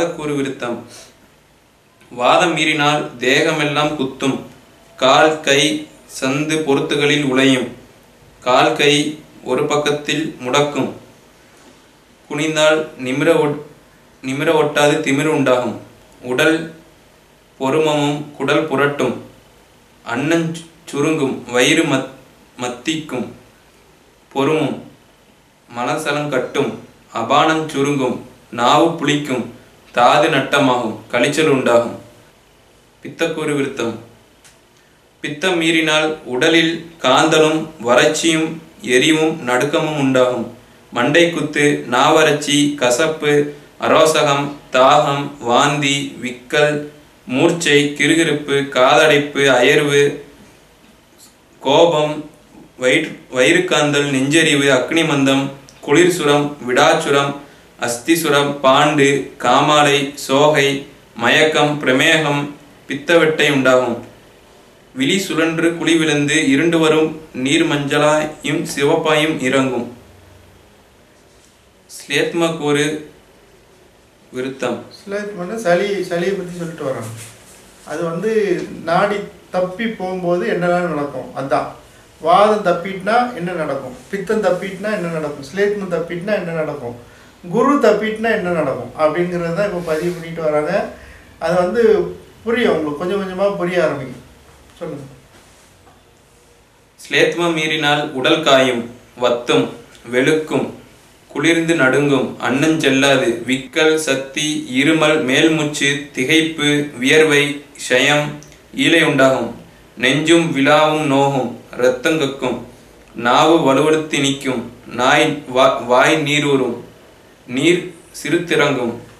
வாதக்கூறு விருத்தம் வாதம் மீறினால் தேகமெல்லாம் குத்தும் கால் கை சந்து பொருத்துகளில் உழையும் கால் கை ஒரு பக்கத்தில் முடக்கும் குனிந்தால் நிமிர ஒட்- நிமிர ஒட்டாது திமிரு உண்டாகும் உடல் பொறுமமும் குடல் புரட்டும் அன்னஞ் சுருங்கும் வயிறு மத் மத்திக்கும் பொறுமும் மலசலம் கட்டும் அபானங் சுருங்கும் நாவு புளிக்கும் தாது நட்டமாகும் கழிச்சல் உண்டாகும் பித்தக்கூறு விருத்தம் பித்தம் மீறினால் உடலில் காந்தலும் வறட்சியும் எரிவும் நடுக்கமும் உண்டாகும் மண்டை குத்து நாவறட்சி கசப்பு அரோசகம் தாகம் வாந்தி விக்கல் மூர்ச்சை கிறுகிறுப்பு காதடைப்பு அயர்வு கோபம் வயிற் வயிறுக்காந்தல் நெஞ்செறிவு அக்னிமந்தம் குளிர்சுரம் விடாச்சுரம் அஸ்திசுரம் பாண்டு காமாலை சோகை மயக்கம் பிரமேகம் பித்தவெட்டை உண்டாகும் விழி சுழன்று குழி விழுந்து இருண்டு வரும் நீர் மஞ்சளாயும் சிவப்பாயும் இறங்கும் ஸ்லேத்ம கூறு விருத்தம் சிலருக்கு வந்து சளி சளியை பற்றி சொல்லிட்டு வராங்க அது வந்து நாடி தப்பி போகும்போது என்னெல்லாம் நடக்கும் அதான் வாதம் தப்பிட்டுனா என்ன நடக்கும் பித்தம் தப்பிட்டுனா என்ன நடக்கும் ஸ்லேத்மம் தப்பிட்டுனா என்ன நடக்கும் குரு தப்பிட்டுனா என்ன நடக்கும் அப்படிங்கிறது தான் இப்போ பதிவு பண்ணிட்டு வராங்க அது வந்து புரியும் உங்களுக்கு கொஞ்சம் கொஞ்சமாக புரிய ஆரம்பிக்கும் சொல்லுங்கள் ஸ்லேத்மம் மீறினால் உடல் காயும் வத்தும் வெளுக்கும் குளிர்ந்து நடுங்கும் அன்னஞ் செல்லாது விக்கல் சக்தி இருமல் மேல்மூச்சு திகைப்பு வியர்வை ஷயம் ஈலை உண்டாகும் நெஞ்சும் விழாவும் நோகும் இரத்தங்கக்கும் நாவு வலுவழுத்தி நிற்கும் நாய் வா- வாய் நீரூறும் நீர் சிறுத்திறங்கும்